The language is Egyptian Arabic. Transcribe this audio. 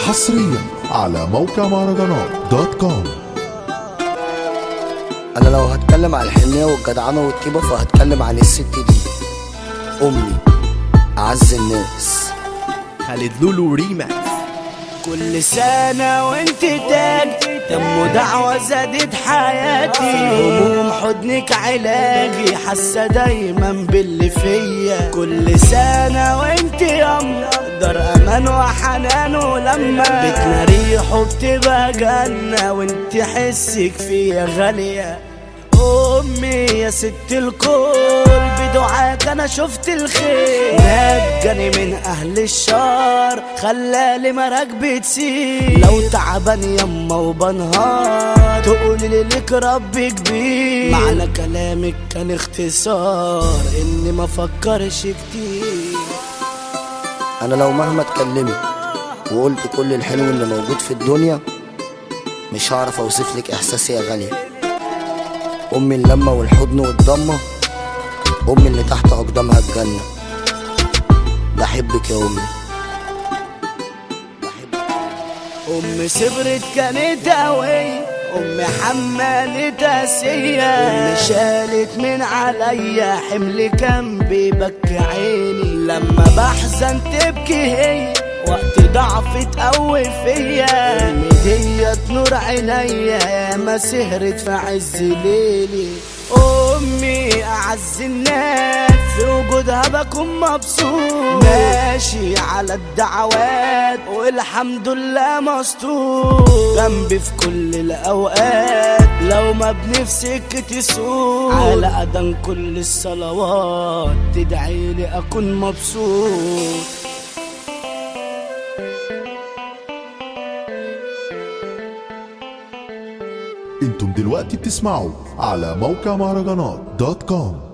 حصريا على موقع مهرجانات دوت كوم انا لو هتكلم عن الحنيه والجدعنه والطيبه فهتكلم عن الست دي امي اعز الناس خالد لولو ريماكس كل سنة وانت تاج دم دعوة زادت حياتي في الهموم حضنك علاجي حاسة دايما باللي فيا كل سنة وانت يم دار امان وحنان ولما بيتنا ريح وبتبقى جنة وانت حسك فيا غالية امي يا ست الكل بدعاك انا شفت الخير نجاني من اهل الشر خلالي مراكبي تسير لو تعبان يما وبنهار تقولي لي لك رب كبير معنى كلامك كان اختصار اني ما فكرش كتير انا لو مهما اتكلمت وقلت كل الحلو اللي موجود في الدنيا مش هعرف اوصف لك احساسي يا غاليه امي اللمه والحضن والضمه امي اللي تحت اقدامها الجنه بحبك يا امي أم صبرت كانت قوية أم حمالت أسية أم شالت من عليا حمل كان بيبكي عيني لما بحزن تبكي هي وقت ضعف تقوي فيا أمي ديت نور عينيا يا ما سهرت في عز ليلي أمي أعز الناس في وجودها بكون مبسوط ماشي على الدعوات والحمد لله مستور جنبي في كل الأوقات لو ما بنفسك تسوق على أذان كل الصلوات تدعي لي أكون مبسوط انتم دلوقتي بتسمعوا على موقع مهرجانات دوت كوم